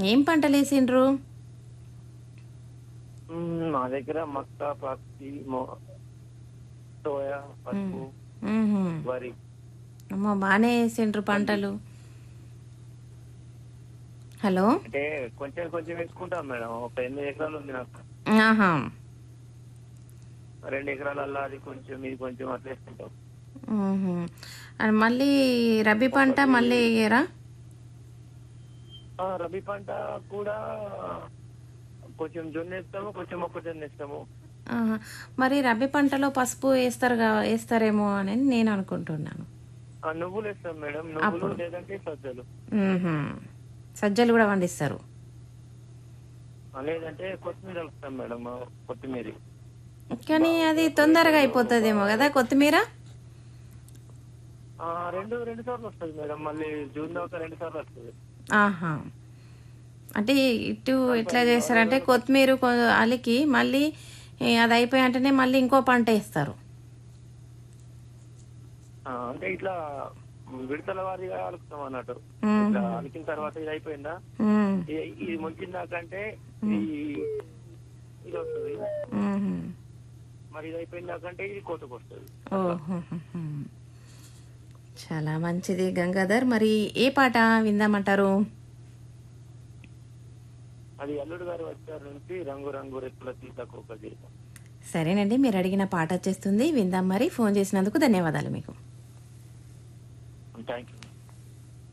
ఏం పంటలు వేసిండ్రు మ్మ్, మా దగ్గర మక్క పత్తి మొ- సోయా పసుపు మ్మ్హ్మ్. వరి అమ్మో బాగానే వేసిండ్రు పంటలు హలో అంటే కొంచెం కొంచెం వేసుకుంటాం మేడం ఒక ఎనిమిది ఎకరాలు ఉంది నాకు ఆహా రెండు ఎకరాలల్లా అది కొంచెం ఇది కొంచెం అట్లా వేసుకుంటాం మ్మ్హ్మ్. అండ్ మళ్ళీ రబీ పంట మళ్ళీ వేయరా ఆ, రబీ పంట కూడా కొంచెం జొన్న వేస్తాము కొంచెం మొక్కజొన్న వేస్తాము ఆహా. మరి రబీ పంటలో పసుపు వేస్తారు వేస్తారేమో అని నేను అనుకుంటున్నాను ఆ, నువ్వులు వేస్తాం మేడం నువ్వులు లేదంటే సజ్జలు మ్మ్హ్మ్. సజ్జలు కూడా పండిస్తారు ఆ, లేదంటే కొత్తిమీర వేస్తాం మేడం ఆ, కొత్తిమీర కానీ అది తొందరగా అయిపోతుందేమో కదా కొత్తిమీర ఆ, రెండు రెండు సార్లు వస్తుంది మేడం మళ్ళీ జూన్ దాకా రెండు సార్లు వస్తుంది ఆహా అంటే ఇటు ఎట్లా చేస్తారంటే కొత్తిమీర కొ- అలికి మళ్ళీ ఏ, అది అయిపోయి అంటేనే మళ్ళీ ఇంకో పంట వేస్తారు ఆ, అంటే ఇట్లా విడతల వారీగా అలుకుతాం అన్నట్టు మ్మ్. ఇట్లా అలికిన తర్వాత ఇది అయిపోయిందా మ్మ్. ఇది- ఇది ముంచిందాకంటే ఈ ఇది వస్తుంది మ్మ్. మరి ఇది అయిపోయిందాకంటే ఇది కోతకు వస్తుంది ఓహో. చాలా మంచిది గంగాధర్ మరి ఏ పాట విందామంటారు అది అల్లుడు గారు వచ్చారు నుంచి రంగు రంగు రెక్కుల తీతకోక జీవితం సరేనండి మీరు అడిగిన పాట వచ్చేస్తుంది విందాం మరి ఫోన్ చేసినందుకు ధన్యవాదాలు మీకు థ్యాంక్ యూ